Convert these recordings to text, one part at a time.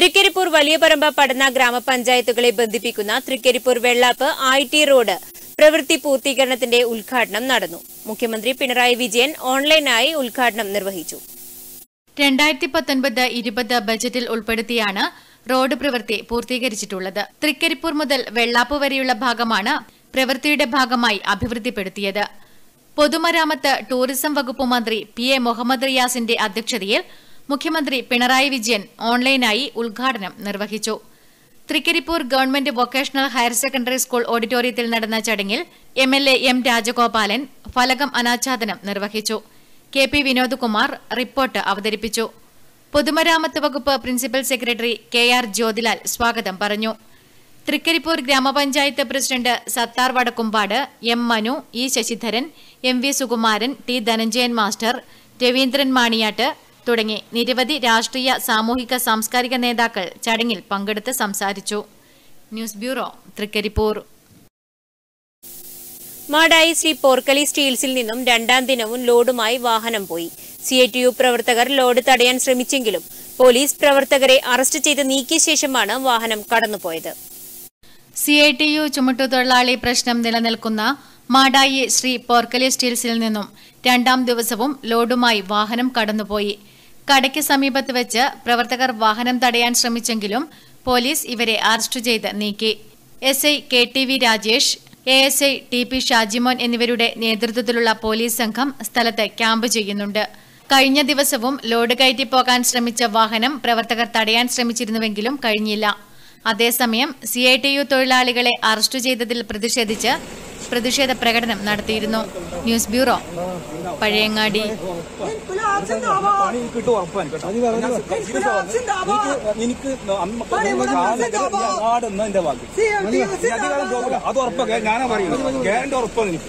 തൃക്കരിപ്പൂർ വലിയപറമ്പ പടന്ന ഗ്രാമപഞ്ചായത്തുകളെ ബന്ധിപ്പിക്കുന്ന Thrikaripur Vellap I T road പ്രവൃത്തി പൂർത്തീകരണത്തിന്റെ ഉദ്ഘാടനം നടന്നു മുഖ്യമന്ത്രി പിണറായി വിജയൻ ഓൺലൈനായി ഉദ്ഘാടനം നിർവഹിച്ചു രണ്ടായിരത്തി പത്തൊൻപത് ഇരുപത് ബജറ്റിൽ ഉൾപ്പെടുത്തിയാണ് റോഡ് പ്രവൃത്തി പൂർത്തീകരിച്ചിട്ടുള്ളത് തൃക്കരിപ്പൂർ മുതൽ വെള്ളാപ്പ് വരെയുള്ള ഭാഗമാണ് പ്രവൃത്തിയുടെ ഭാഗമായി അഭിവൃദ്ധിപ്പെടുത്തിയത് പൊതുമരാമത്ത് ടൂറിസം വകുപ്പ് മന്ത്രി പി എ മുഹമ്മദ് റിയാസിന്റെ അധ്യക്ഷതയിൽ മുഖ്യമന്ത്രി പിണറായി വിജയൻ ഓൺലൈനായി ഉദ്ഘാടനം നിർവഹിച്ചു Thrikaripur government vocational higher secondary school ഓഡിറ്റോറിയത്തിൽ നടന്ന ചടങ്ങിൽ M L A M Rajagopalan ഫലകം അനാച്ഛാദനം നിർവഹിച്ചു കെ പി വിനോദ്കുമാർ റിപ്പോർട്ട് അവതരിപ്പിച്ചു പൊതുമരാമത്ത് വകുപ്പ് principal secretary K R Jyothilal സ്വാഗതം പറഞ്ഞു തൃക്കരിപ്പൂർ ഗ്രാമപഞ്ചായത്ത് president Sathar Vadakkumpad M Manu E Sasidharan M V Sukumaran T Dhananjayan master Raveendran Maniyat തുടങ്ങി നിരവധി രാഷ്ട്രീയ സാമൂഹിക സാംസ്കാരിക നേതാക്കൾ ചടങ്ങിൽ പങ്കെടുത്ത് സംസാരിച്ചു ന്യൂസ് ബ്യൂറോ തൃക്കരിപ്പൂർ മാടായി ശ്രീ പോർക്കലി സ്റ്റീൽസിൽ നിന്നും രണ്ടാം ദിനവും ലോഡുമായി വാഹനം പോയി സി ഐ ടി യു പ്രവർത്തകർ ലോഡ് തടയാൻ ശ്രമിച്ചെങ്കിലും പോലീസ് പ്രവർത്തകരെ അറസ്റ്റ് ചെയ്ത് നീക്കിയ ശേഷമാണ് വാഹനം കടന്നുപോയത് സി ഐ ടി യു ചുമട്ടുതൊഴിലാളി പ്രശ്നം നിലനിൽക്കുന്ന മാടായി ശ്രീ പോർക്കലി സ്റ്റീൽസിൽ നിന്നും രണ്ടാം ദിവസവും ലോഡുമായി വാഹനം കടന്നുപോയി കടയ്ക്ക് സമീപത്ത് വെച്ച് പ്രവർത്തകർ വാഹനം തടയാൻ ശ്രമിച്ചെങ്കിലും പോലീസ് ഇവരെ അറസ്റ്റ് ചെയ്ത് നീക്കി S I K T V Rajesh A S I T P Shajimon എന്നിവരുടെ നേതൃത്വത്തിലുള്ള പോലീസ് സംഘം സ്ഥലത്ത് ക്യാമ്പ് ചെയ്യുന്നുണ്ട് കഴിഞ്ഞ ദിവസവും ലോഡ് കയറ്റി പോകാൻ ശ്രമിച്ച വാഹനം പ്രവർത്തകർ തടയാൻ ശ്രമിച്ചിരുന്നുവെങ്കിലും കഴിഞ്ഞില്ല അതേസമയം സി ഐ ടി യു തൊഴിലാളികളെ അറസ്റ്റ് ചെയ്തതിൽ പ്രതിഷേധിച്ച് പ്രതിഷേധ പ്രകടനം നടത്തിയിരുന്നു ന്യൂസ് ബ്യൂറോ പഴയങ്ങാടി പണി കിട്ടും ഉറപ്പാണ് കേട്ടോ ഞാൻ serious ആ പറഞ്ഞത്. എനിക്ക് അന്ന് നാടെന്ന എന്റെ വാക്ക് ഇനി അധികാരം പോകില്ല അത് ഉറപ്പൊക്കെ ഞാനാ പറയുന്നത് ഗ്യാരണ്ടി ഉറപ്പാണ് എനിക്ക്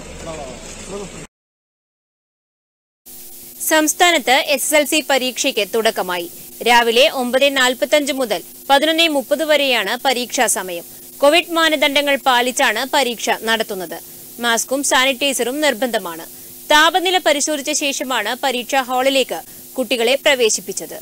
സംസ്ഥാനത്ത് എസ് എസ് എൽ സി പരീക്ഷയ്ക്ക് തുടക്കമായി രാവിലെ ഒമ്പത് നാൽപ്പത്തഞ്ച് മുതൽ പതിനൊന്ന് മുപ്പത് വരെയാണ് പരീക്ഷാ സമയം കോവിഡ് മാനദണ്ഡങ്ങൾ പാലിച്ചാണ് പരീക്ഷ നടത്തുന്നത് മാസ്കും സാനിറ്റൈസറും നിർബന്ധമാണ് താപനില പരിശോധിച്ച ശേഷമാണ് പരീക്ഷാ ഹാളിലേക്ക് കുട്ടികളെ പ്രവേശിപ്പിച്ചത്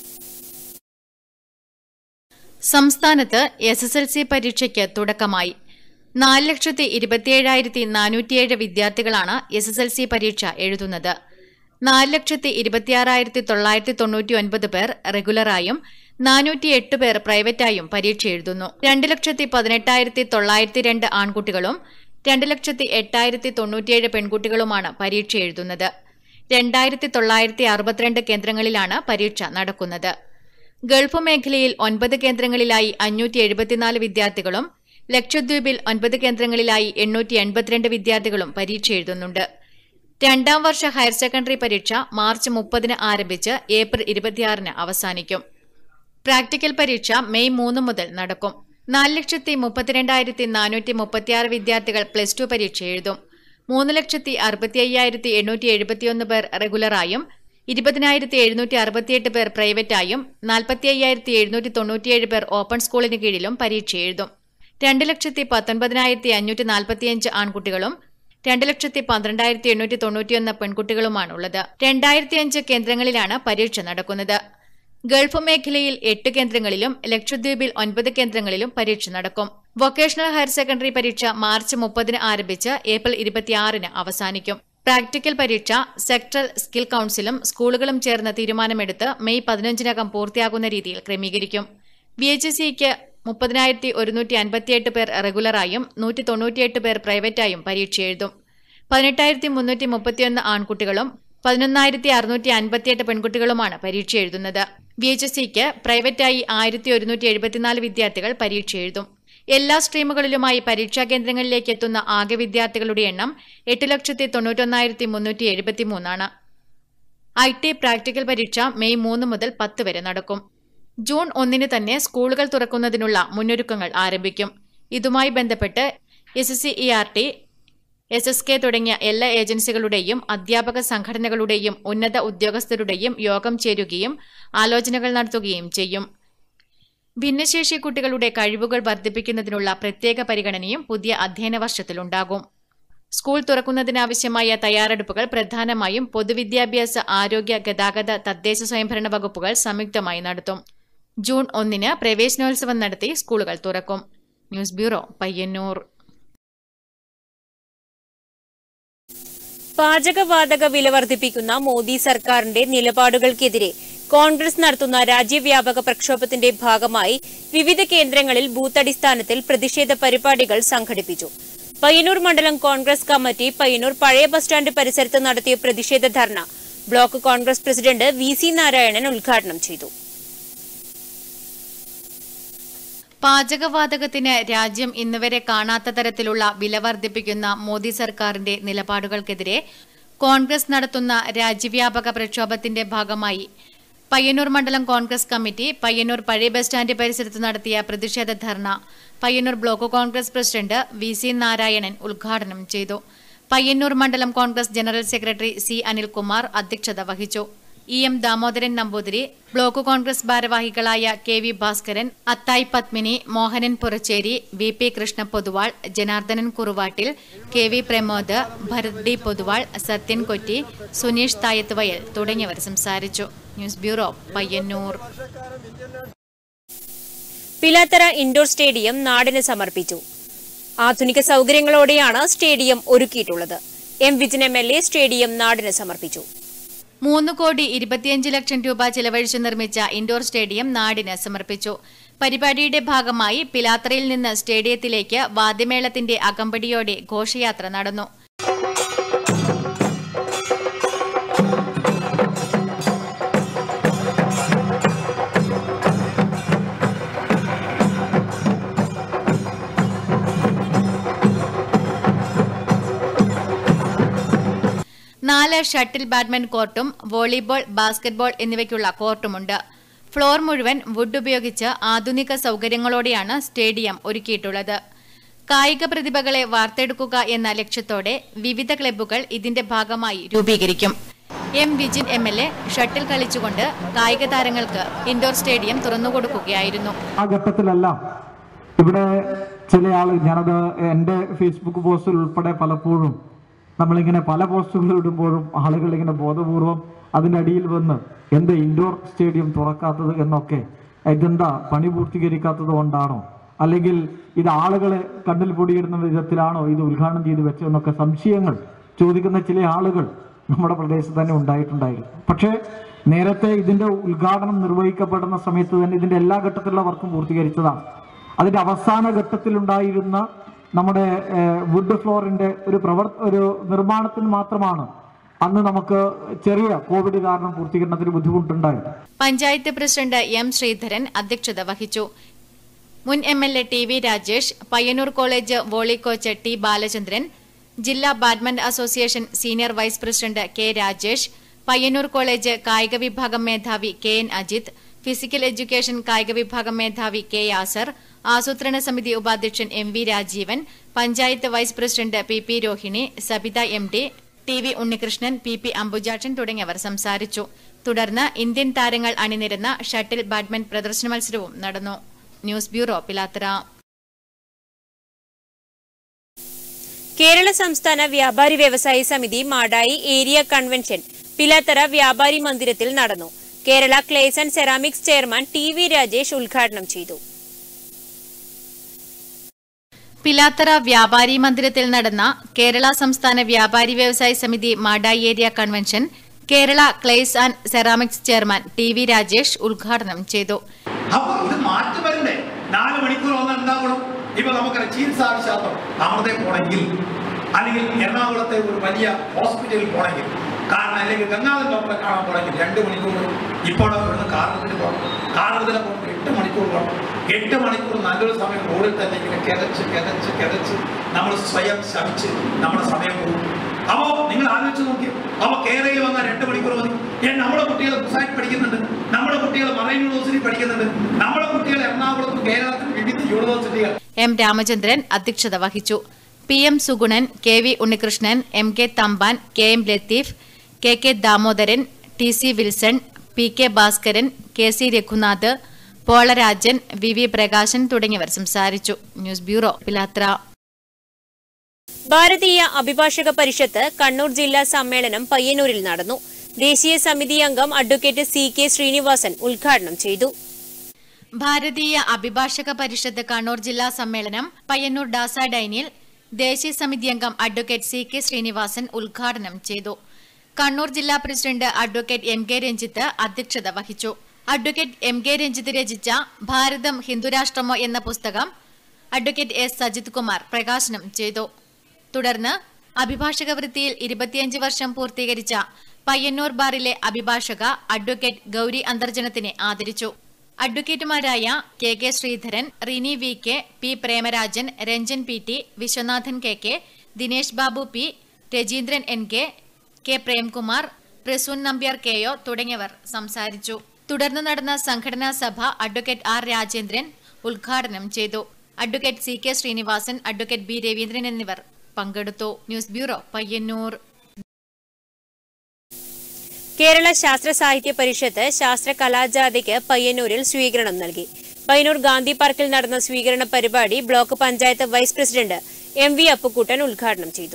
സംസ്ഥാനത്ത് എസ് എസ് എൽ സി പരീക്ഷയ്ക്ക് തുടക്കമായി നാല് ലക്ഷത്തി ഇരുപത്തിയേഴായിരത്തി നാനൂറ്റിയേഴ് വിദ്യാർത്ഥികളാണ് എസ് എസ് എൽ സി പരീക്ഷ എഴുതുന്നത് നാല് ലക്ഷത്തി ഇരുപത്തിയാറായിരത്തി തൊള്ളായിരത്തി തൊണ്ണൂറ്റി ഒൻപത് പേർ റെഗുലറായും നാനൂറ്റിയെട്ട് പേർ പ്രൈവറ്റായും പരീക്ഷ എഴുതുന്നു രണ്ട് ലക്ഷത്തി പതിനെട്ടായിരത്തി തൊള്ളായിരത്തി രണ്ട് ആൺകുട്ടികളും രണ്ട് ലക്ഷത്തി എട്ടായിരത്തി തൊണ്ണൂറ്റിയേഴ് പെൺകുട്ടികളുമാണ് പരീക്ഷ എഴുതുന്നത് രണ്ടായിരത്തി തൊള്ളായിരത്തി അറുപത്തിരണ്ട് കേന്ദ്രങ്ങളിലാണ് പരീക്ഷ നടക്കുന്നത് ഗൾഫ് മേഖലയിൽ ഒൻപത് കേന്ദ്രങ്ങളിലായി അഞ്ഞൂറ്റി എഴുപത്തിനാല് വിദ്യാർത്ഥികളും ലക്ഷദ്വീപിൽ ഒൻപത് കേന്ദ്രങ്ങളിലായി എണ്ണൂറ്റി എൺപത്തിരണ്ട് വിദ്യാർത്ഥികളും പരീക്ഷ എഴുതുന്നുണ്ട് രണ്ടാം വർഷ ഹയർ സെക്കൻഡറി പരീക്ഷ മാർച്ച് മുപ്പതിന് ആരംഭിച്ച് ഏപ്രിൽ ഇരുപത്തിയാറിന് അവസാനിക്കും പ്രാക്ടിക്കൽ പരീക്ഷ മെയ് മൂന്ന് മുതൽ നടക്കും നാല് ലക്ഷത്തി മുപ്പത്തിരണ്ടായിരത്തി നാനൂറ്റി മുപ്പത്തിയാറ് വിദ്യാർത്ഥികൾ പ്ലസ് ടു പരീക്ഷ എഴുതും മൂന്ന് ലക്ഷത്തി അറുപത്തി അയ്യായിരത്തി എണ്ണൂറ്റി എഴുപത്തിയൊന്ന് പേർ റെഗുലറായും ഇരുപതിനായിരത്തി എഴുന്നൂറ്റി അറുപത്തിയെട്ട് പേർ പ്രൈവറ്റായും നാൽപ്പത്തി അയ്യായിരത്തി എഴുന്നൂറ്റി തൊണ്ണൂറ്റിയേഴ് പേർ ഓപ്പൺ സ്കൂളിന് കീഴിലും പരീക്ഷ എഴുതും രണ്ട് ലക്ഷത്തി പത്തൊൻപതിനായിരത്തി അഞ്ഞൂറ്റി നാൽപ്പത്തിയഞ്ച് ആൺകുട്ടികളും രണ്ട് ലക്ഷത്തി പന്ത്രണ്ടായിരത്തി എണ്ണൂറ്റി തൊണ്ണൂറ്റിയൊന്ന് പെൺകുട്ടികളുമാണുള്ളത് രണ്ടായിരത്തി അഞ്ച് കേന്ദ്രങ്ങളിലാണ് പരീക്ഷ നടക്കുന്നത് ഗൾഫ് മേഖലയിൽ എട്ട് കേന്ദ്രങ്ങളിലും ലക്ഷദ്വീപിൽ ഒൻപത് കേന്ദ്രങ്ങളിലും പരീക്ഷ നടക്കും വൊക്കേഷണൽ ഹയർ സെക്കൻഡറി പരീക്ഷ മാർച്ച് മുപ്പതിന് ആരംഭിച്ച് ഏപ്രിൽ ഇരുപത്തിയാറിന് അവസാനിക്കും പ്രാക്ടിക്കൽ പരീക്ഷ സെക്ടറൽ സ്കിൽ കൌൺസിലും സ്കൂളുകളും ചേർന്ന് തീരുമാനമെടുത്ത് മെയ് പതിനഞ്ചിനകം പൂർത്തിയാകുന്ന രീതിയിൽ ക്രമീകരിക്കും വി എച്ച് സിക്ക് മുപ്പതിനായിരത്തി ഒരുന്നൂറ്റി അൻപത്തിയെട്ട് പേർ റെഗുലറായും നൂറ്റി തൊണ്ണൂറ്റിയെട്ട് പേർ പ്രൈവറ്റായും പരീക്ഷ എഴുതും പതിനെട്ടായിരത്തി മുന്നൂറ്റി മുപ്പത്തിയൊന്ന് ആൺകുട്ടികളും പതിനൊന്നായിരത്തി അറുന്നൂറ്റി അൻപത്തിയെട്ട് പെൺകുട്ടികളുമാണ് പരീക്ഷ എഴുതുന്നത് വി എച്ച് സിക്ക് പ്രൈവറ്റായി ആയിരത്തി ഒരുന്നൂറ്റി എഴുപത്തിനാല് വിദ്യാർത്ഥികൾ പരീക്ഷ എഴുതും എല്ലാ സ്ട്രീമുകളിലുമായി പരീക്ഷാ കേന്ദ്രങ്ങളിലേക്ക് എത്തുന്ന ആകെ വിദ്യാർത്ഥികളുടെ എണ്ണം എട്ട് ലക്ഷത്തി തൊണ്ണൂറ്റൊന്നായിരത്തി മുന്നൂറ്റി എഴുപത്തിമൂന്നാണ് ഐ ടി പ്രാക്ടിക്കൽ പരീക്ഷ മെയ് മൂന്ന് മുതൽ പത്ത് വരെ നടക്കും ജൂൺ ഒന്നിന് തന്നെ സ്കൂളുകൾ തുറക്കുന്നതിനുള്ള മുന്നൊരുക്കങ്ങൾ ആരംഭിക്കും ഇതുമായി ബന്ധപ്പെട്ട് S S C E R T S S K തുടങ്ങിയ എല്ലാ ഏജൻസികളുടെയും അധ്യാപക സംഘടനകളുടെയും ഉന്നത ഉദ്യോഗസ്ഥരുടെയും യോഗം ചേരുകയും ആലോചനകൾ നടത്തുകയും ചെയ്യും ഭിന്നശേഷി കുട്ടികളുടെ കഴിവുകൾ വർദ്ധിപ്പിക്കുന്നതിനുള്ള പ്രത്യേക പരിഗണനയും പുതിയ അധ്യയന വർഷത്തിലുണ്ടാകും സ്കൂൾ തുറക്കുന്നതിനാവശ്യമായ തയ്യാറെടുപ്പുകൾ പ്രധാനമായും പൊതുവിദ്യാഭ്യാസ ആരോഗ്യ ഗതാഗത തദ്ദേശ സ്വയംഭരണ വകുപ്പുകൾ സംയുക്തമായി നടത്തും ജൂൺ ഒന്നിന് പ്രവേശനോത്സവം നടത്തി സ്കൂളുകൾ തുറക്കും ന്യൂസ് ബ്യൂറോ പയ്യന്നൂർ പാചകവാതക വില വർദ്ധിപ്പിക്കുന്ന മോദി സർക്കാരിന്റെ നിലപാടുകൾക്കെതിരെ കോൺഗ്രസ് നടത്തുന്ന രാജ്യവ്യാപക പ്രക്ഷോഭത്തിന്റെ ഭാഗമായി വിവിധ കേന്ദ്രങ്ങളിൽ ബൂത്തടിസ്ഥാനത്തിൽ പ്രതിഷേധ പരിപാടികൾ സംഘടിപ്പിച്ചു പയ്യന്നൂർ മണ്ഡലം കോൺഗ്രസ് കമ്മിറ്റി പയ്യന്നൂർ പഴയ ബസ് സ്റ്റാൻഡ് പരിസരത്ത് നടത്തിയ പ്രതിഷേധ ധർണ block Congress president V C Narayanan ഉദ്ഘാടനം ചെയ്തു പാചകവാതകത്തിന് രാജ്യം ഇന്നുവരെ കാണാത്ത തരത്തിലുള്ള വില വർദ്ധിപ്പിക്കുന്ന മോദി സർക്കാരിന്റെ നിലപാടുകൾക്കെതിരെ കോൺഗ്രസ് നടത്തുന്ന രാജ്യവ്യാപക പ്രക്ഷോഭത്തിന്റെ ഭാഗമായി പയ്യന്നൂർ മണ്ഡലം കോൺഗ്രസ് കമ്മിറ്റി പയ്യന്നൂർ പഴയ ബസ് സ്റ്റാൻഡ് പരിസരത്ത് നടത്തിയ പ്രതിഷേധ ധർണ Payyanur block Congress president V C Narayanan ഉദ്ഘാടനം ചെയ്തു പയ്യന്നൂർ മണ്ഡലം Congress general secretary C Anilkumar അധ്യക്ഷത വഹിച്ചു E M Damodaran Namboothiri block Congress ഭാരവാഹികളായ K V Bhaskaran Athayi Padmini Mohanan Purachery V P Krishna Poduval Janardhanan Kuruvattil K V Pramod Bharath D Poduval Sathyan Kotti Suneesh Thayathuvayal തുടങ്ങിയവർ സംസാരിച്ചു news bureau Payyanur Pilathara indoor stadium നാടിന് സമർപ്പിച്ചു ആധുനിക സൗകര്യങ്ങളോടെയാണ് സ്റ്റേഡിയം ഒരുക്കിയിട്ടുള്ളത് M Vijin M L A stadium നാടിന് സമർപ്പിച്ചു മൂന്ന് കോടി ഇരുപത്തിയഞ്ച് ലക്ഷം രൂപ ചെലവഴിച്ച് നിർമ്മിച്ച ഇൻഡോർ സ്റ്റേഡിയം നാടിന് സമർപ്പിച്ചു പരിപാടിയുടെ ഭാഗമായി പിലാത്രയിൽ നിന്ന് സ്റ്റേഡിയത്തിലേക്ക് വാദ്യമേളത്തിന്റെ അകമ്പടിയോടെ ഘോഷയാത്ര നടന്നു നാല് ഷട്ടിൽ ബാഡ്മിന്റൺ കോർട്ടും വോളിബോൾ ബാസ്കറ്റ്ബോൾ എന്നിവയ്ക്കുള്ള കോർട്ടുമുണ്ട് ഫ്ലോർ മുഴുവൻ വുഡ് ഉപയോഗിച്ച് ആധുനിക സൗകര്യങ്ങളോടെയാണ് സ്റ്റേഡിയം ഒരുക്കിയിട്ടുള്ളത് കായിക പ്രതിഭകളെ വാർത്തെടുക്കുക എന്ന ലക്ഷ്യത്തോടെ വിവിധ ക്ലബ്ബുകൾ ഇതിന്റെ ഭാഗമായി രൂപീകരിക്കും M Vijin M L A shuttle കളിച്ചുകൊണ്ട് കായിക താരങ്ങൾക്ക് ഇൻഡോർ സ്റ്റേഡിയം തുറന്നുകൊടുക്കുകയായിരുന്നു ആ ഘട്ടത്തിലെല്ലാം ഇവിടെ ചില ആൾ ഞാനത് എൻ്റെ ഫേസ്ബുക്ക് പോസ്റ്റിൽ ഉൾപ്പെടെ പലപ്പോഴും നമ്മളിങ്ങനെ പല പോസ്റ്റുകൾ ഇടുമ്പോഴും ആളുകൾ ഇങ്ങനെ ബോധപൂർവം അതിൻ്റെ അടിയിൽ വന്ന് എന്ത് ഇൻഡോർ സ്റ്റേഡിയം തുറക്കാത്തത് എന്നൊക്കെ ഇതെന്താ പണി പൂർത്തീകരിക്കാത്തത് കൊണ്ടാണോ അല്ലെങ്കിൽ ഇത് ആളുകളെ കണ്ണിൽ പൊടിയിടുന്ന വിധത്തിലാണോ ഇത് ഉദ്ഘാടനം ചെയ്ത് വെച്ചതെന്നൊക്കെ സംശയങ്ങൾ ചോദിക്കുന്ന ചില ആളുകൾ നമ്മുടെ പ്രദേശത്ത് തന്നെ ഉണ്ടായിട്ടുണ്ടായിരുന്നു പക്ഷേ നേരത്തെ ഇതിന്റെ ഉദ്ഘാടനം നിർവഹിക്കപ്പെടുന്ന സമയത്ത് തന്നെ ഇതിന്റെ എല്ലാ ഘട്ടത്തിലുള്ള വർക്കും പൂർത്തീകരിച്ചതാണ് അതിന്റെ അവസാന ഘട്ടത്തിലുണ്ടായിരുന്ന നമ്മുടെ ഏഹ്, വുഡ് ഫ്ലോറിന്റെ ഒരു പ്രവർ ഒരു നിർമ്മാണത്തിന് മാത്രമാണ് അന്ന് നമുക്ക് ചെറിയ കോവിഡ് കാരണം പൂർത്തീകരണത്തിന് ബുദ്ധിമുട്ടുണ്ടായത് പഞ്ചായത്ത് പ്രസിഡന്റ് എം ശ്രീധരൻ അധ്യക്ഷത വഹിച്ചു മുൻ M L A T V Rajesh Payyanur college volley coach T Balachandran ജില്ലാ badminton association senior vice president K Rajesh Payyanur college കായിക വിഭാഗം മേധാവി K N Ajith physical education കായിക വിഭാഗം മേധാവി കെ യാസർ ആസൂത്രണ സമിതി ഉപാധ്യക്ഷൻ M V Rajeevan panchayat vice president P P Rohini Sabitha M D T V Unnikrishnan P P Ambujakshan തുടങ്ങിയവർ സംസാരിച്ചു തുടർന്ന് ഇന്ത്യൻ താരങ്ങൾ അണിനിരന്ന ഷട്ടിൽ ബാഡ്മിന്റൺ പ്രദർശന മത്സരവും നടന്നു ന്യൂസ് ബ്യൂറോ പിലാത്തറ കേരള സംസ്ഥാന വ്യാപാരി വ്യവസായി സമിതി മാടായി ഏരിയ കൺവെൻഷൻ പിലാത്തറ വ്യാപാരി മന്ദിരത്തിൽ നടന്നു Kerala clays and ceramics chairman T V Rajesh ഉദ്ഘാടനം ചെയ്തു പിലാത്തറ വ്യാപാരി മന്ദിരത്തിൽ നടന്ന കേരള സംസ്ഥാന വ്യാപാരി വ്യവസായി സമിതി Madayi area convention Kerala clays and ceramics chairman T V Rajesh ഉദ്ഘാടനം ചെയ്തു അപ്പൊ ഇത് മാറ്റം വരണ്ടേ നാല് മണിക്കൂർ വന്നാൽ എന്താകണം ഇപ്പൊ നമുക്കറിയാം ചികിത്സാ ആവശ്യാർത്ഥം അമൃതയിൽ പോണെങ്കിൽ അല്ലെങ്കിൽ എറണാകുളത്തെ ഒരു വലിയ ഹോസ്പിറ്റലിൽ പോണെങ്കിൽ കാരണം അല്ലെങ്കിൽ ഗംഗാധരൻ ഡോക്ടറെ കാണാൻ പോണെങ്കിൽ രണ്ട് മണിക്കൂർ ഇപ്പോൾ ഇവിടുന്ന് കാർണത്തിന് പോകണം കാർണത്തിന് പോകുമ്പോൾ എട്ട് മണിക്കൂർ പോകണം എട്ട് മണിക്കൂർ നല്ലൊരു സമയം റോഡിൽ തന്നെ ഇങ്ങനെ കിതച്ച് കിതച്ച് കിതച്ച് നമ്മൾ സ്വയം ശമിച്ച് നമ്മുടെ സമയം പോകും അപ്പോ നിങ്ങൾ ആലോചിച്ച് നോക്കി അപ്പൊ കേരളയിൽ വന്നാൽ രണ്ട് മണിക്കൂർ മതി ഏ, നമ്മുടെ കുട്ടികൾ സൊസൈറ്റി പഠിക്കുന്നുണ്ട് നമ്മുടെ കുട്ടികൾ മറൈൻ യൂണിവേഴ്സിറ്റി പഠിക്കുന്നുണ്ട് നമ്മുടെ കുട്ടികൾ എറണാകുളത്തും കേരളത്തിൽ വിവിധ യൂണിവേഴ്സിറ്റികൾ എം രാമചന്ദ്രൻ അധ്യക്ഷത വഹിച്ചു P M Suganan K V Unnikrishnan M K Thampan K M Latheef K K Damodaran T C Wilson P K Bhaskaran K C Raghunath Polarajan V V Prakashan തുടങ്ങിയവർ സംസാരിച്ചു ന്യൂസ് ബ്യൂറോ പിലാത്ര ഭാരതീയ അഭിഭാഷക പരിഷത്ത് കണ്ണൂർ ജില്ലാ സമ്മേളനം പയ്യന്നൂരിൽ നടന്നു ദേശീയ സമിതി അംഗം അഡ്വക്കേറ്റ് സി കെ ശ്രീനിവാസൻ ഉദ്ഘാടനം ചെയ്തു ഭാരതീയ അഭിഭാഷക പരിഷത്ത് കണ്ണൂർ ജില്ലാ സമ്മേളനം പയ്യന്നൂർ ഡാസ ഡൈനിൽ ദേശീയ സമിതി അംഗം അഡ്വക്കേറ്റ് സി കെ ശ്രീനിവാസൻ ഉദ്ഘാടനം ചെയ്തു കണ്ണൂർ ജില്ലാ president advocate M K Ranjith അധ്യക്ഷത വഹിച്ചു അഡ്വക്കേറ്റ് എം കെ രഞ്ജിത്ത് രചിച്ച ഭാരതം ഹിന്ദുരാഷ്ട്രമോ എന്ന പുസ്തകം അഡ്വക്കേറ്റ് എസ് സജിത് കുമാർ പ്രകാശനം ചെയ്തു തുടർന്ന് അഭിഭാഷക വൃത്തിയിൽ ഇരുപത്തിയഞ്ച് വർഷം പൂർത്തീകരിച്ച പയ്യന്നൂർ ബാറിലെ അഭിഭാഷക അഡ്വക്കേറ്റ് ഗൌരി അന്തർജനത്തിനെ ആദരിച്ചു അഡ്വക്കേറ്റുമാരായ K K Sreedharan Rini V K P Premarajan Ranjan P T Viswanathan K K Dinesh Babu P Rajeendran N K K Premkumar Prasoon Nambiar K O തുടങ്ങിയവർ സംസാരിച്ചു തുടർന്ന് നടന്ന സംഘടനാ സഭ അഡ്വക്കേറ്റ് ആർ രാജേന്ദ്രൻ ഉദ്ഘാടനം ചെയ്തു advocate C K Sreenivasan advocate B Raveendran എന്നിവർ പങ്കെടുത്തു ന്യൂസ് ബ്യൂറോ പയ്യന്നൂർ കേരള ശാസ്ത്ര സാഹിത്യ പരിഷത്ത് ശാസ്ത്ര കലാജാഥയ്ക്ക് പയ്യന്നൂരിൽ സ്വീകരണം നൽകി പയ്യന്നൂർ ഗാന്ധി പാർക്കിൽ നടന്ന സ്വീകരണ പരിപാടി block panchayat vice president M V Appukuttan ഉദ്ഘാടനം ചെയ്തു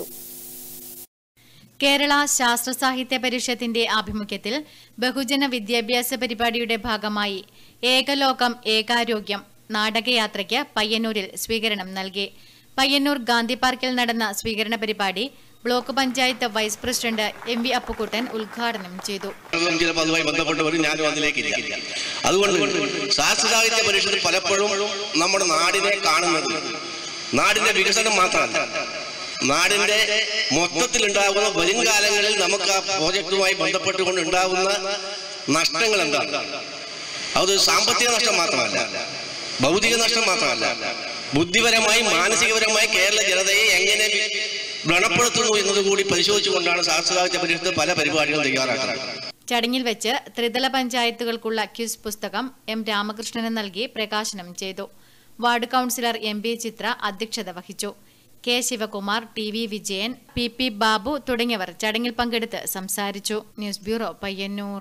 കേരള ശാസ്ത്ര സാഹിത്യ പരിഷത്തിന്റെ ആഭിമുഖ്യത്തിൽ ബഹുജന വിദ്യാഭ്യാസ പരിപാടിയുടെ ഭാഗമായി ഏകലോകം ഏകാരോഗ്യം നാടകയാത്രയ്ക്ക് പയ്യന്നൂരിൽ സ്വീകരണം നൽകി പയ്യന്നൂർ ഗാന്ധി പാർക്കിൽ നടന്ന സ്വീകരണ പരിപാടി block panchayat vice president M V Appukuttan ഉദ്ഘാടനം ചെയ്തു അതും ചിലപ്പോൾ അതുമായി ബന്ധപ്പെട്ടവരും ഞാനും അതിലേക്കില്ല അതുകൊണ്ട് ശാസ്ത്ര സാഹിത്യ പരിഷത്ത് പലപ്പോഴും നമ്മുടെ നാടിനെ കാണുന്നത് നാടിന്റെ വികസനം മാത്രമല്ല നാടിന്റെ മൊത്തത്തിൽ ഉണ്ടാകുന്ന വരും കാലങ്ങളിൽ നമുക്ക് ആ പ്രോജക്റ്റുമായി ബന്ധപ്പെട്ടുകൊണ്ട് ഉണ്ടാകുന്ന നഷ്ടങ്ങൾ എന്താണ് അത് സാമ്പത്തിക നഷ്ടം മാത്രമല്ല ഭൗതിക നഷ്ടം മാത്രമല്ല ബുദ്ധിപരമായി മാനസികപരമായി കേരള ജനതയെ എങ്ങനെ വ്രണപ്പെടുത്തുന്നു എന്നതുകൂടി പരിശോധിച്ചുകൊണ്ടാണ് ശാസ്ത്ര സാഹിത്യ പരിഷത്ത് പല പരിപാടികളും തയ്യാറാക്കുന്നത് ചടങ്ങിൽ വെച്ച് ത്രിതല പഞ്ചായത്തുകൾക്കുള്ള ക്യൂസ് പുസ്തകം എം രാമകൃഷ്ണന് നൽകി പ്രകാശനം ചെയ്തു ward councillor M P Chithra അധ്യക്ഷത വഹിച്ചു K Sivakumar T V Vijayan P P Babu തുടങ്ങിയവർ ചടങ്ങിൽ പങ്കെടുത്ത് സംസാരിച്ചു news bureau Payyanur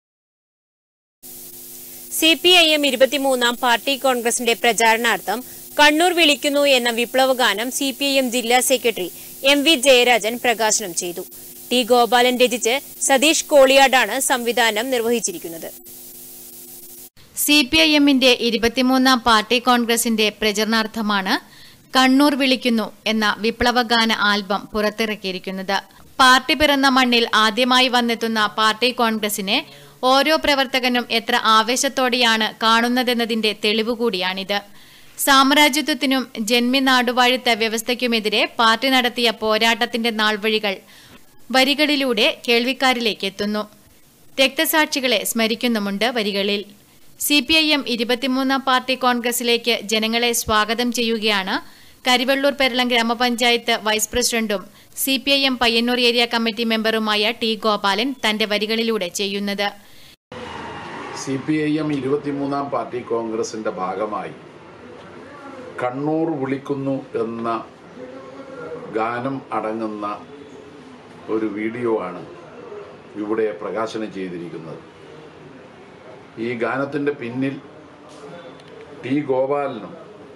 C P I M ഇരുപത്തിമൂന്നാം പാർട്ടി കോൺഗ്രസിന്റെ പ്രചാരണാർത്ഥം കണ്ണൂർ വിളിക്കുന്നു എന്ന വിപ്ലവഗാനം സി പി ഐ എം ജില്ലാ സെക്രട്ടറി എം വി ജയരാജൻ പ്രകാശനം ചെയ്തു ടി ഗോപാലൻ രചിച്ച് സതീഷ് കോളിയാടാണ് സംവിധാനം നിർവഹിച്ചിരിക്കുന്നത് സി പി ഐ എമ്മിന്റെ ഇരുപത്തിമൂന്നാം പാർട്ടി കോൺഗ്രസിന്റെ പ്രചരണാർത്ഥമാണ് കണ്ണൂർ വിളിക്കുന്നു എന്ന വിപ്ലവഗാന ആൽബം പുറത്തിറക്കിയിരിക്കുന്നത് പാർട്ടി പിറന്ന മണ്ണിൽ ആദ്യമായി വന്നെത്തുന്ന പാർട്ടി കോൺഗ്രസിനെ ഓരോ പ്രവർത്തകനും എത്ര ആവേശത്തോടെയാണ് കാണുന്നതെന്നതിന്റെ തെളിവ് കൂടിയാണിത് സാമ്രാജ്യത്വത്തിനും ജന്മി നാടുവാഴിത്ത വ്യവസ്ഥയ്ക്കുമെതിരെ പാർട്ടി നടത്തിയ പോരാട്ടത്തിന്റെ നാൾവഴികൾ വരികളിലൂടെ കേൾവിക്കാരിലേക്ക് എത്തുന്നു രക്തസാക്ഷികളെ സ്മരിക്കുന്നുമുണ്ട് വരികളിൽ സി പി ഐ എം ഇരുപത്തിമൂന്നാം പാർട്ടി കോൺഗ്രസിലേക്ക് ജനങ്ങളെ സ്വാഗതം ചെയ്യുകയാണ് കരിവള്ളൂർ പെരളം ഗ്രാമപഞ്ചായത്ത് വൈസ് പ്രസിഡന്റും C P I M Payyanur area committee മെമ്പറുമായ ടി ഗോപാലൻ തന്റെ വരികളിലൂടെ ചെയ്യുന്നത് സി പി ഐ എം ഇരുപത്തിമൂന്നാം പാർട്ടി കോൺഗ്രസിന്റെ ഭാഗമായി കണ്ണൂർ വിളിക്കുന്നു എന്ന ഗാനം അടങ്ങുന്ന ഒരു വീഡിയോ ആണ് ഇവിടെ പ്രകാശനം ചെയ്തിരിക്കുന്നത് ഈ ഗാനത്തിൻ്റെ പിന്നിൽ ടി ഗോപാലനും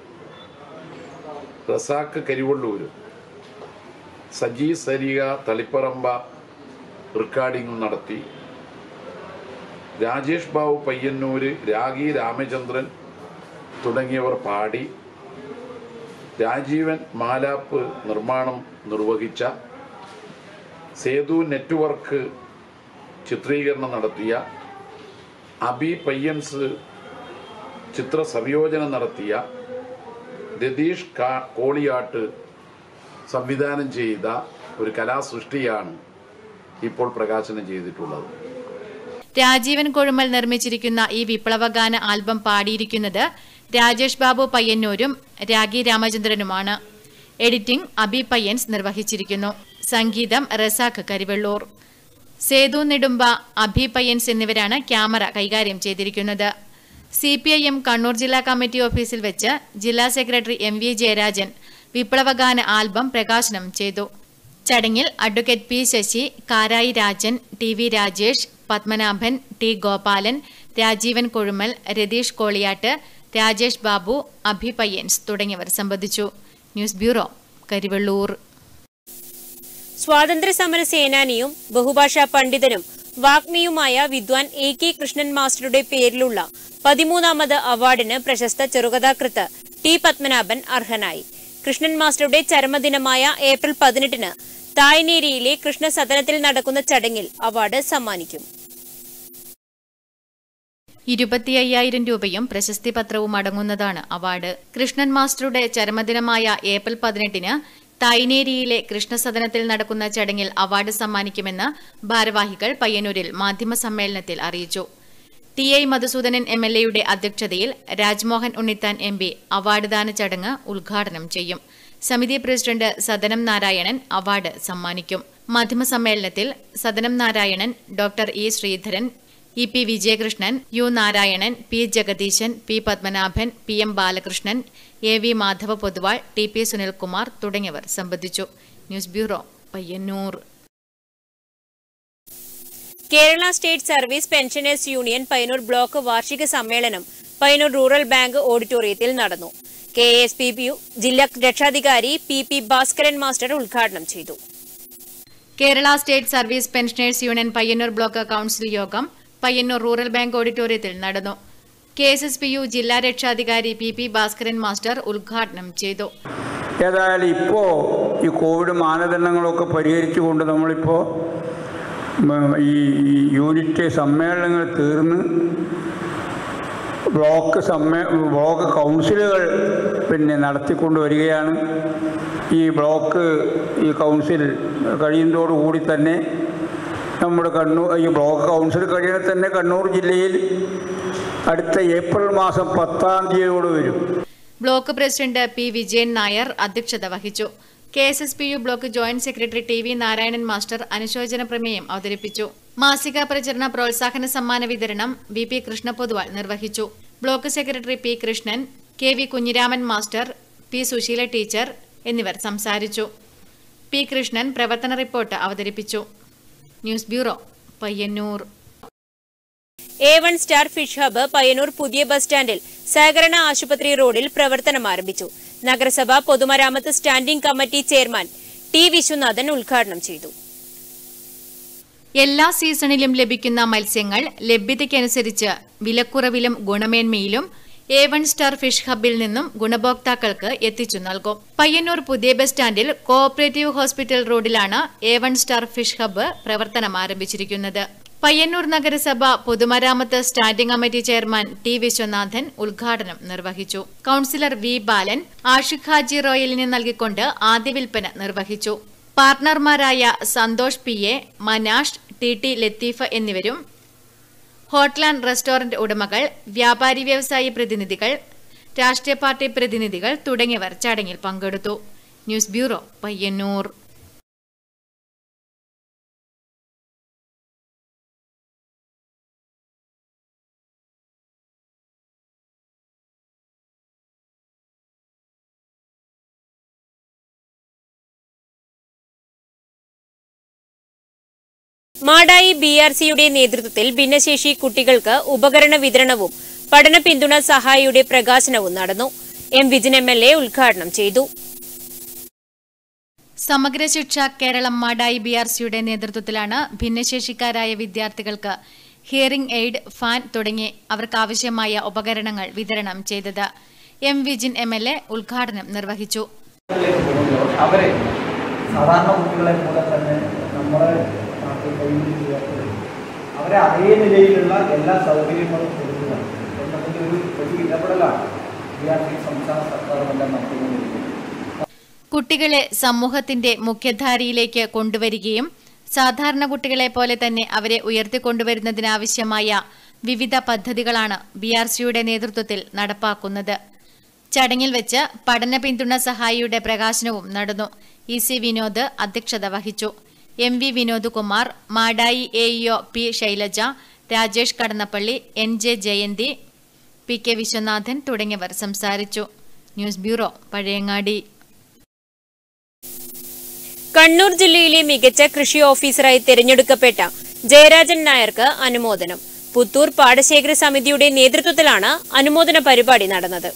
റസാക്ക് കരിവള്ളൂരും സജി സരിക തളിപ്പറമ്പ റെക്കോർഡിംഗും നടത്തി രാജേഷ് ബാബു പയ്യന്നൂര് രാഗി രാമചന്ദ്രൻ തുടങ്ങിയവർ പാടി രാജീവൻ മാലാപ്പ് നിർമ്മാണം നിർവഹിച്ച സേതു നെറ്റ്വർക്ക് ചിത്രീകരണം നടത്തിയ അബി പയ്യൻസ് ചിത്ര സംയോജനം നടത്തിയ രതീഷ് കാ- കോളിയാട്ട് സംവിധാനം ചെയ്ത ഒരു കലാസൃഷ്ടിയാണ് ഇപ്പോൾ പ്രകാശനം ചെയ്തിട്ടുള്ളത് രാജീവൻ കൊഴുമൽ നിർമ്മിച്ചിരിക്കുന്ന ഈ വിപ്ലവഗാന ആൽബം പാടിയിരിക്കുന്നത് രാജേഷ് ബാബു പയ്യന്നൂരും രാഗി രാമചന്ദ്രനുമാണ് എഡിറ്റിംഗ് അബി പയ്യൻസ് നിർവഹിച്ചിരിക്കുന്നു സംഗീതം റസാഖ് കരിവെള്ളൂർ സേതു നെടുമ്പ അഭി പയ്യൻസ് എന്നിവരാണ് ക്യാമറ കൈകാര്യം ചെയ്തിരിക്കുന്നത് C P I M Kannur ജില്ലാ കമ്മിറ്റി ഓഫീസിൽ വെച്ച് ജില്ലാ സെക്രട്ടറി എം വി ജയരാജൻ വിപ്ലവഗാന ആൽബം പ്രകാശനം ചെയ്തു ചടങ്ങിൽ advocate P Sasi Karayi Rajan T V Rajesh Padmanabhan T Gopalan Rajeevan Kozhumal Ratheesh Koliyat Rajesh Babu Abhi Payyans തുടങ്ങിയവർ സംബന്ധിച്ചു ന്യൂസ് ബ്യൂറോ കരിവള്ളൂർ സ്വാതന്ത്ര്യ സമര സേനാനിയും ബഹുഭാഷാ പണ്ഡിതനും വാഗ്മിയുമായ വിദ്വാൻ എ കെ കൃഷ്ണൻ മാസ്റ്ററുടെ പേരിലുള്ള പതിമൂന്നാമത് അവാർഡിന് പ്രശസ്ത ചെറുകഥാകൃത്ത് ടി പത്മനാഭൻ അർഹനായി കൃഷ്ണൻ മാസ്റ്ററുടെ ചരമദിനമായ ഏപ്രിൽ പതിനെട്ടിന് തായ്നേരിയിലെ കൃഷ്ണസദനത്തിൽ നടക്കുന്ന ചടങ്ങിൽ അവാർഡ് സമ്മാനിക്കും ഇരുപത്തി അയ്യായിരം രൂപയും പ്രശസ്തി പത്രവും അടങ്ങുന്നതാണ് അവാർഡ് കൃഷ്ണൻ മാസ്റ്ററുടെ ചരമദിനമായ ഏപ്രിൽ പതിനെട്ടിന് തായ്നേരിയിലെ കൃഷ്ണസദനത്തിൽ നടക്കുന്ന ചടങ്ങിൽ അവാർഡ് സമ്മാനിക്കുമെന്ന് ഭാരവാഹികൾ പയ്യന്നൂരിൽ മാധ്യമസമ്മേളനത്തിൽ അറിയിച്ചു T I Madhusoodanan M L എയുടെ അധ്യക്ഷതയിൽ Rajmohan Unnithan M P award ദാന ചടങ്ങ് ഉദ്ഘാടനം ചെയ്യും സമിതി പ്രസിഡന്റ് സദനം നാരായണൻ അവാർഡ് സമ്മാനിക്കും മാധ്യമസമ്മേളനത്തിൽ Sadanam Narayanan doctor E Sreedharan E P Vijayakrishnan U Narayanan P Jagadeesan P Padmanabhan P M Balakrishnan A V Madhava Poduval T P Sunilkumar തുടങ്ങിയവർ സംബന്ധിച്ചു news bureau Payyanur Kerala state service pensioners union Payyanur block വാർഷിക സമ്മേളനം പയ്യന്നൂർ റൂറൽ ബാങ്ക് ഓഡിറ്റോറിയത്തിൽ നടന്നു K S P P U ജില്ലാ രക്ഷാധികാരി പി പി ഭാസ്കരൻ മാസ്റ്റർ ഉദ്ഘാടനം ചെയ്തു Kerala state service pensioners union Payyanur block council യോഗം പയ്യന്നൂർ റൂറൽ ബാങ്ക് ഓഡിറ്റോറിയത്തിൽ നടന്നു K S S P U ജില്ലാ രക്ഷാധികാരി പി പി ഭാസ്കരൻ മാസ്റ്റർ ഉദ്ഘാടനം ചെയ്തു ഏതായാലും ഇപ്പോൾ ഈ കോവിഡ് മാനദണ്ഡങ്ങളൊക്കെ പരിഹരിച്ചുകൊണ്ട് നമ്മളിപ്പോൾ ഉം, ഈ ഈ യൂണിറ്റ് സമ്മേളനങ്ങൾ തീർന്ന് ബ്ലോക്ക് സമ്മേ ബ്ലോക്ക് കൗൺസിലുകൾ പിന്നെ നടത്തിക്കൊണ്ട് വരികയാണ് ഈ ബ്ലോക്ക് ഈ കൗൺസിൽ കഴിയുന്നതോടുകൂടി തന്നെ നമ്മുടെ കണ്ണൂർ ഈ ബ്ലോക്ക് കൗൺസിൽ കഴിയണ തന്നെ കണ്ണൂർ ജില്ലയിൽ അടുത്ത ഏപ്രിൽ മാസം പത്താം തീയതിയോട് വരും block president P Vijayan Nair അധ്യക്ഷത വഹിച്ചു K S S P U block joint secretary T V Narayanan master അനുശോചന പ്രമേയം അവതരിപ്പിച്ചു മാസിക പ്രചരണ പ്രോത്സാഹന സമ്മാന വിതരണം വി പി കൃഷ്ണ പൊതുവാൾ നിർവഹിച്ചു block secretary P Krishnan K V Kunhiraman master P Susheela teacher എന്നിവർ സംസാരിച്ചു പി കൃഷ്ണൻ പ്രവർത്തന റിപ്പോർട്ട് അവതരിപ്പിച്ചു news bureau Payyanur A one star fish hub Payyanur പുതിയ ബസ് സ്റ്റാൻഡിൽ സഹകരണ ആശുപത്രി റോഡിൽ പ്രവർത്തനം ആരംഭിച്ചു നഗരസഭ പൊതുമരാമത്ത് standing committee chairman T Viswanathan ഉദ്ഘാടനം ചെയ്തു എല്ലാ സീസണിലും ലഭിക്കുന്ന മത്സ്യങ്ങൾ ലഭ്യതയ്ക്കനുസരിച്ച് വിലക്കുറവിലും ഗുണമേന്മയിലും എ വൺ സ്റ്റാർ ഫിഷ് ഹബിൽ നിന്നും ഗുണഭോക്താക്കൾക്ക് എത്തിച്ചു നൽകും പയ്യന്നൂർ പുതിയ ബസ് സ്റ്റാൻഡിൽ കോഓപ്പറേറ്റീവ് ഹോസ്പിറ്റൽ റോഡിലാണ് A one star fish hub പ്രവർത്തനം ആരംഭിച്ചിരിക്കുന്നത് പയ്യന്നൂർ നഗരസഭ പൊതുമരാമത്ത് standing committee chairman T Viswanathan ഉദ്ഘാടനം നിർവഹിച്ചു കൌൺസിലർ വി ബാലൻ ആഷിഖ് ഹാജി റോയലിന് നൽകിക്കൊണ്ട് ആദ്യ വിൽപ്പന നിർവഹിച്ചു പാർട്ണർമാരായ Santhosh P A Manash T T Latheefa എന്നിവരും ഹോട്ടൽ ആൻഡ് റെസ്റ്റോറന്റ് ഉടമകൾ വ്യാപാരി വ്യവസായി പ്രതിനിധികൾ രാഷ്ട്രീയ പാർട്ടി പ്രതിനിധികൾ തുടങ്ങിയവർ ചടങ്ങിൽ പങ്കെടുത്തു news bureau Payyanur Madayi B R സിയുടെ നേതൃത്വത്തിൽ ഭിന്നശേഷി കുട്ടികൾക്ക് ഉപകരണ വിതരണവും പഠന പിന്തുണ സഹായിയുടെ പ്രകാശനവും നടന്നു M Vijin M L A ഉദ്ഘാടനം ചെയ്തു സമഗ്ര ശിക്ഷ കേരളം മാടായി ബി ആർ സിയുടെ നേതൃത്വത്തിലാണ് ഭിന്നശേഷിക്കാരായ വിദ്യാർത്ഥികൾക്ക് ഹിയറിംഗ് എയ്ഡ് ഫാൻ തുടങ്ങി അവർക്കാവശ്യമായ ഉപകരണങ്ങൾ വിതരണം ചെയ്തത് M Vijin M L A ഉദ്ഘാടനം നിർവഹിച്ചു അവരെ സാധാരണ കുട്ടികളെ പോലെ തന്നെ നമ്മുടെ നാട്ടിൽ കൈകാര്യം ചെയ്യാത്തത് അവരെ അതേ നിലയിലുള്ള എല്ലാ സൗകര്യങ്ങളും കൊടുക്കുക എന്നതിൻ്റെ ഒരു വലിയ ഇടപെടലാണ് ബി ആർ സി സംസ്ഥാന സർക്കാരുമെല്ലാം നടത്തിക്കൊണ്ടിരിക്കുന്നത് കുട്ടികളെ സമൂഹത്തിന്റെ മുഖ്യധാരയിലേക്ക് കൊണ്ടുവരികയും സാധാരണ കുട്ടികളെ പോലെ തന്നെ അവരെ ഉയർത്തിക്കൊണ്ടുവരുന്നതിനാവശ്യമായ വിവിധ പദ്ധതികളാണ് ബി ആർ സിയുടെ നേതൃത്വത്തിൽ നടപ്പാക്കുന്നത് ചടങ്ങിൽ വെച്ച് പഠന പിന്തുണ സഹായിയുടെ പ്രകാശനവും നടന്നു ഇ സി വിനോദ് അധ്യക്ഷത വഹിച്ചു M V Vinod Kumar Madayi A EO P Shailaja Rajesh Kadannappally N J Jayanthi P K Viswanathan തുടങ്ങിയവർ സംസാരിച്ചു ന്യൂസ് ബ്യൂറോ പഴയങ്ങാടി കണ്ണൂർ ജില്ലയിലെ മികച്ച കൃഷി ഓഫീസറായി തിരഞ്ഞെടുക്കപ്പെട്ട ജയരാജൻ നായർക്ക് അനുമോദനം പുത്തൂർ പാടശേഖര സമിതിയുടെ നേതൃത്വത്തിലാണ് അനുമോദന പരിപാടി നടന്നത്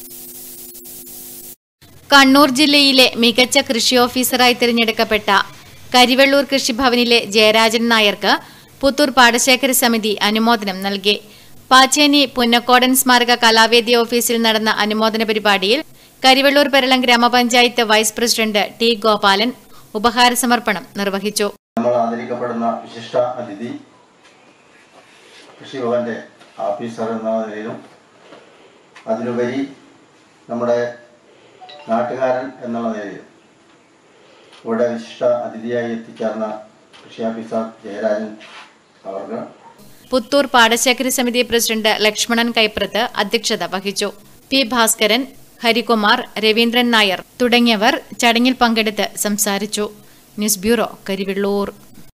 കണ്ണൂർ ജില്ലയിലെ മികച്ച കൃഷി ഓഫീസറായി തിരഞ്ഞെടുക്കപ്പെട്ട കരിവെള്ളൂർ കൃഷിഭവനിലെ ജയരാജൻ നായർക്ക് പുത്തൂർ പാടശേഖര സമിതി അനുമോദനം നൽകി പാച്ചേനി പുന്നക്കോടൻ സ്മാരക കലാവേദി ഓഫീസിൽ നടന്ന അനുമോദന പരിപാടിയിൽ കരിവള്ളൂർ പെരളം ഗ്രാമപഞ്ചായത്ത് വൈസ് പ്രസിഡന്റ് ടി ഗോപാലൻ ഉപഹാര സമർപ്പണം നിർവഹിച്ചു നമ്മൾ ആദരിക്കപ്പെടുന്ന വിശിഷ്ട അതിഥി കൃഷിഭവന്റെ ഓഫീസർ എന്ന നിലയിലും അതിലുപരി നമ്മുടെ നാട്ടുകാരൻ എന്നുള്ള നിലയിലും ഇവിടെ വിശിഷ്ട അതിഥിയായി എത്തിച്ചേർന്ന കൃഷി ഓഫീസർ ജയരാജൻ അവർക്ക് പുത്തൂർ പാടശേഖര സമിതി പ്രസിഡന്റ് ലക്ഷ്മണൻ കൈപ്രത്ത് അധ്യക്ഷത വഹിച്ചു പി ഭാസ്കരൻ ഹരികുമാർ രവീന്ദ്രൻ നായർ തുടങ്ങിയവർ ചടങ്ങിൽ പങ്കെടുത്ത് സംസാരിച്ചു ന്യൂസ് ബ്യൂറോ കരിവെള്ളൂർ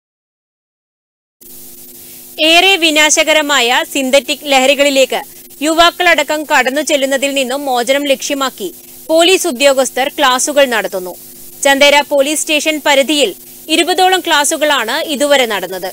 ഏറെ വിനാശകരമായ സിന്തറ്റിക് ലഹരികളിലേക്ക് യുവാക്കളടക്കം കടന്നു ചെല്ലുന്നതിൽ നിന്നും മോചനം ലക്ഷ്യമാക്കി പോലീസ് ഉദ്യോഗസ്ഥർ ക്ലാസുകൾ നടത്തുന്നു ചന്ദേര പോലീസ് സ്റ്റേഷൻ പരിധിയിൽ ഇരുപതോളം ക്ലാസുകളാണ് ഇതുവരെ നടന്നത്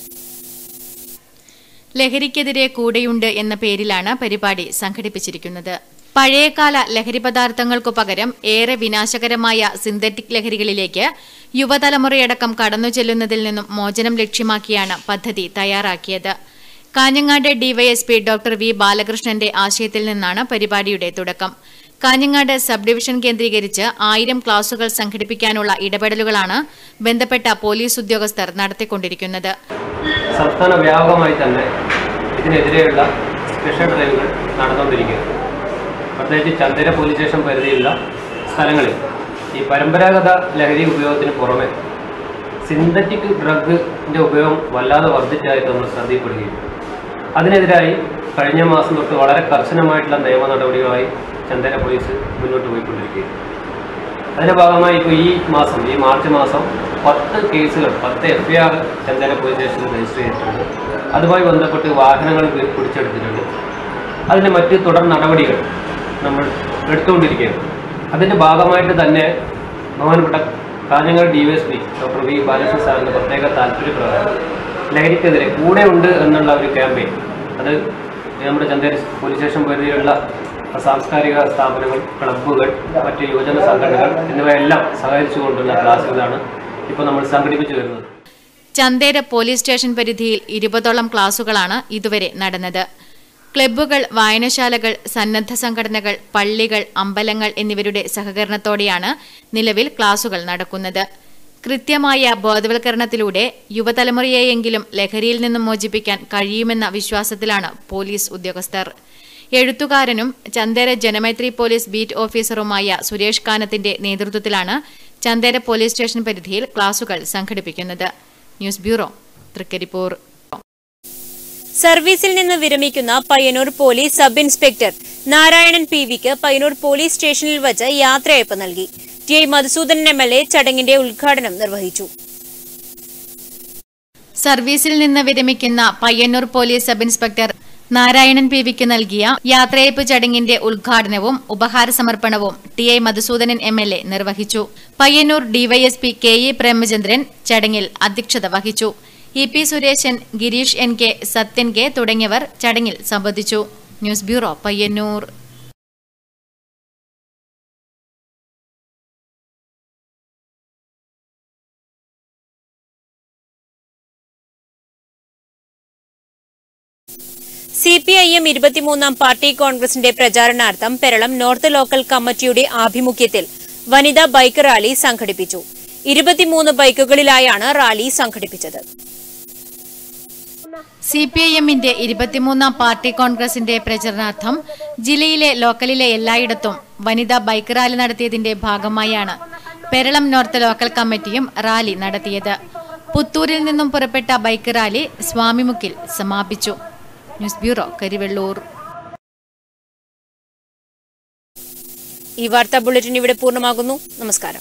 ലഹരിക്കെതിരെ കൂടെയുണ്ട് എന്ന പേരിലാണ് പരിപാടി സംഘടിപ്പിച്ചിരിക്കുന്നത് പഴയകാല ലഹരി പദാർത്ഥങ്ങൾക്കു പകരം ഏറെ വിനാശകരമായ സിന്തറ്റിക് ലഹരികളിലേക്ക് യുവതലമുറയടക്കം കടന്നു ചെല്ലുന്നതിൽ നിന്നും മോചനം ലക്ഷ്യമാക്കിയാണ് പദ്ധതി തയ്യാറാക്കിയത് കാഞ്ഞങ്ങാട് ഡിവൈഎസ്പി ഡോക്ടർ വി ബാലകൃഷ്ണന്റെ ആശയത്തിൽ നിന്നാണ് പരിപാടിയുടെ തുടക്കം കാഞ്ഞങ്ങാട് സബ് ഡിവിഷൻ കേന്ദ്രീകരിച്ച് ആയിരം ക്ലാസുകൾ സംഘടിപ്പിക്കാനുള്ള ഇടപെടലുകളാണ് ബന്ധപ്പെട്ട പോലീസ് ഉദ്യോഗസ്ഥർ നടത്തിക്കൊണ്ടിരിക്കുന്നത് സംസ്ഥാന വ്യാപകമായി തന്നെ ഇതിനെതിരെയുള്ള സ്പെഷ്യൽ ഡ്രൈവുകൾ നടന്നുകൊണ്ടിരിക്കുകയാണ് പ്രത്യേകിച്ച് ചന്ദന പോലീസ് സ്റ്റേഷൻ പരിധിയിലുള്ള സ്ഥലങ്ങളിൽ ഈ പരമ്പരാഗത ലഹരി ഉപയോഗത്തിന് പുറമെ സിന്തറ്റിക് ഡ്രഗിൻ്റെ ഉപയോഗം വല്ലാതെ വർദ്ധിച്ചതായിട്ട് നമ്മൾ ശ്രദ്ധയിൽപ്പെടുകയും അതിനെതിരായി കഴിഞ്ഞ മാസം തൊട്ട് വളരെ കർശനമായിട്ടുള്ള നിയമ നടപടികളായി ചന്ദന പോലീസ് മുന്നോട്ട് പോയിക്കൊണ്ടിരിക്കുകയാണ് അതിന്റെ ഭാഗമായി ഇപ്പോൾ ഈ മാസം ഈ മാർച്ച് മാസം പത്ത് കേസുകൾ പത്ത് F I R Chandana police സ്റ്റേഷനിൽ രജിസ്റ്റർ ചെയ്തിട്ടുണ്ട് അതുമായി ബന്ധപ്പെട്ട് വാഹനങ്ങൾ പി- പിടിച്ചെടുത്തിട്ടുണ്ട് അതിന് മറ്റ് തുടർ നടപടികൾ നമ്മൾ എടുത്തുകൊണ്ടിരിക്കുകയാണ് അതിന്റെ ഭാഗമായിട്ട് തന്നെ ബഹുമാനപ്പെട്ട Kanhangad D S P doctor V Balakrishnan സാറിന്റെ പ്രത്യേക താല്പര്യപ്രകാരം ലഹരിക്കെതിരെ കൂടെ ഉണ്ട് എന്നുള്ള ഒരു ക്യാമ്പയിൻ അത് നമ്മുടെ ചന്ദേര പോലീസ് സ്റ്റേഷൻ പരിധിയിലുള്ള സാംസ്കാരിക സ്ഥാപനങ്ങൾ ക്ലബ്ബുകൾ മറ്റ് യുവജന സംഘടനകൾ എന്നിവയെല്ലാം സഹകരിച്ചുകൊണ്ടുള്ള ക്ലാസ്സുകളാണ് ഇപ്പോൾ നമ്മൾ സംഘടിപ്പിച്ചു വരുന്നത് ചന്തേര പോലീസ് സ്റ്റേഷൻ പരിധിയിൽ ഇരുപതോളം ക്ലാസുകളാണ് ഇതുവരെ നടന്നത് ക്ലബ്ബുകൾ വായനശാലകൾ സന്നദ്ധ സംഘടനകൾ പള്ളികൾ അമ്പലങ്ങൾ എന്നിവരുടെ സഹകരണത്തോടെയാണ് നിലവിൽ ക്ലാസുകൾ നടക്കുന്നത് കൃത്യമായ ബോധവൽക്കരണത്തിലൂടെ യുവതലമുറയെയെങ്കിലും ലഹരിയിൽ നിന്നും മോചിപ്പിക്കാൻ കഴിയുമെന്ന വിശ്വാസത്തിലാണ് പോലീസ് ഉദ്യോഗസ്ഥർ എഴുത്തുകാരനും ചന്ദേര ജനമൈത്രി പോലീസ് ബീറ്റ് ഓഫീസറുമായ സുരേഷ് കാനത്തിന്റെ നേതൃത്വത്തിലാണ് ചന്ദേര പോലീസ് സ്റ്റേഷൻ പരിധിയിൽ ക്ലാസുകൾ സംഘടിപ്പിക്കുന്നത് ന്യൂസ് ബ്യൂറോ തൃക്കരിപ്പൂർ സർവീസിൽ നിന്ന് വിരമിക്കുന്ന Payyanur police sub inspector Narayanan P വിക്ക് പയ്യന്നൂർ പോലീസ് സ്റ്റേഷനിൽ വച്ച് യാത്രയയപ്പ് നൽകി T I Madhusoodanan M L A ചടങ്ങിന്റെ ഉദ്ഘാടനം നിർവഹിച്ചു സർവീസിൽ നിന്ന് വിരമിക്കുന്ന Payyanur police sub inspector Narayanan P വിക്ക് നൽകിയ യാത്രയയപ്പ് ചടങ്ങിന്റെ ഉദ്ഘാടനവും ഉപഹാര സമർപ്പണവും T I Madhusoodanan M L A നിർവഹിച്ചു Payyanur D Y S P K E Premachandran ചടങ്ങിൽ അധ്യക്ഷത വഹിച്ചു E P Sureshan Gireesh N K Sathyan K തുടങ്ങിയവർ ചടങ്ങിൽ സംബന്ധിച്ചു news bureau Payyanur C P I M ഇരുപത്തിമൂന്നാം പാർട്ടി കോൺഗ്രസിന്റെ പ്രചാരണാർത്ഥം പെരളം നോർത്ത് ലോക്കൽ കമ്മിറ്റിയുടെ ആഭിമുഖ്യത്തിൽ വനിതാ ബൈക്ക് റാലി സംഘടിപ്പിച്ചു ഇരുപത്തിമൂന്ന് ബൈക്കുകളിലായാണ് റാലി സംഘടിപ്പിച്ചത് സി പി ഐ എമ്മിന്റെ ഇരുപത്തിമൂന്നാം പാർട്ടി കോൺഗ്രസിന്റെ പ്രചരണാർത്ഥം ജില്ലയിലെ ലോക്കലിലെ എല്ലായിടത്തും വനിതാ ബൈക്ക് റാലി നടത്തിയതിന്റെ ഭാഗമായാണ് പെരളം നോർത്ത് ലോക്കൽ കമ്മിറ്റിയും റാലി നടത്തിയത് പുത്തൂരിൽ നിന്നും പുറപ്പെട്ട ബൈക്ക് റാലി സ്വാമിമുക്കിൽ സമാപിച്ചു ന്യൂസ് ബ്യൂറോ കരിവെള്ളൂർ ഈ വാർത്താ ബുള്ളറ്റിൻ ഇവിടെ പൂർണ്ണമാകുന്നു നമസ്കാരം